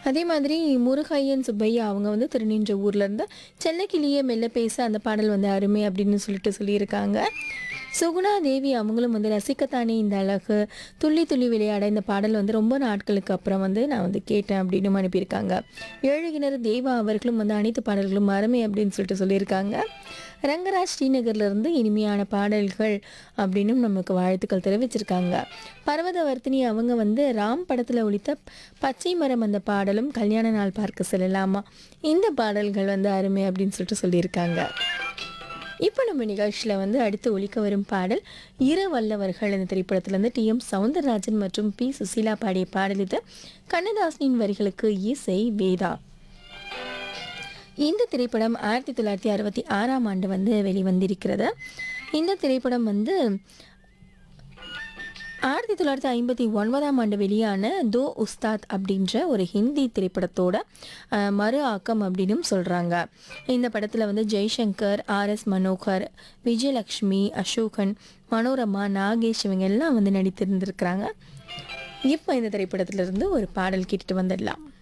அதே மாதிரி முருகையன் சுப்பையா அவங்க வந்து திருநின்ற ஊர்ல இருந்து செல்லக்கிளியே மெல்ல பேச அந்த பாடல் வந்து அருமை அப்படின்னு சொல்லிட்டு சொல்லியிருக்காங்க சுகுணா தேவி அவங்களும் வந்து ரசிக்கத்தானே இந்த அழகு துள்ளி துள்ளி விளையாட இந்த பாடல் வந்து ரொம்ப நாட்களுக்கு அப்புறம் வந்து நான் வந்து கேட்டேன் அப்படின்னு அனுப்பியிருக்காங்க ஏழுகிணறு தேவா அவர்களும் வந்து அனைத்து பாடல்களும் அருமை அப்படின்னு சொல்லிட்டு சொல்லியிருக்காங்க ரங்கராஜ் ஸ்ரீநகர்ல இருந்து இனிமையான பாடல்கள் அப்படின்னும் நமக்கு வாழ்த்துக்கள் தெரிவிச்சிருக்காங்க பர்வதவர்த்தினி அவங்க வந்து ராம் படத்தில் ஒழித்த பச்சை மரம் அந்த பாடலும் கல்யாண நாள் பார்க்க செல்லலாமா இந்த பாடல்கள் வந்து அருமை அப்படின்னு சொல்லிட்டு சொல்லியிருக்காங்க இப்போ நம்ம நிகழ்ச்சியில் வந்து அடுத்து ஒலிக்க வரும் பாடல் இரு வல்லவர்கள் இந்த திரைப்படத்திலிருந்து டி எம் சவுந்தரராஜன் மற்றும் பி சுசீலா பாடிய பாடல் இது கண்ணதாசனின் வரிகளுக்கு இசை வேதா இந்த திரைப்படம் ஆயிரத்தி தொள்ளாயிரத்தி அறுபத்தி ஆறாம் ஆண்டு வந்து வெளிவந்திருக்கிறது இந்த திரைப்படம் வந்து ஆயிரத்தி தொள்ளாயிரத்தி ஐம்பத்தி ஒன்பதாம் ஆண்டு வெளியான தோ உஸ்தாத் அப்படின்ற ஒரு ஹிந்தி திரைப்படத்தோட அஹ், மறு ஆக்கம் அப்படின்னும் சொல்கிறாங்க இந்த படத்தில் வந்து ஜெய்சங்கர் ஆர் எஸ் மனோகர் விஜயலக்ஷ்மி அசோகன் மனோரமா நாகேஷ் இவங்க எல்லாம் வந்து நடித்திருந்திருக்கிறாங்க இப்போ இந்த திரைப்படத்திலிருந்து ஒரு பாடல் கேட்டுட்டு வந்துடலாம்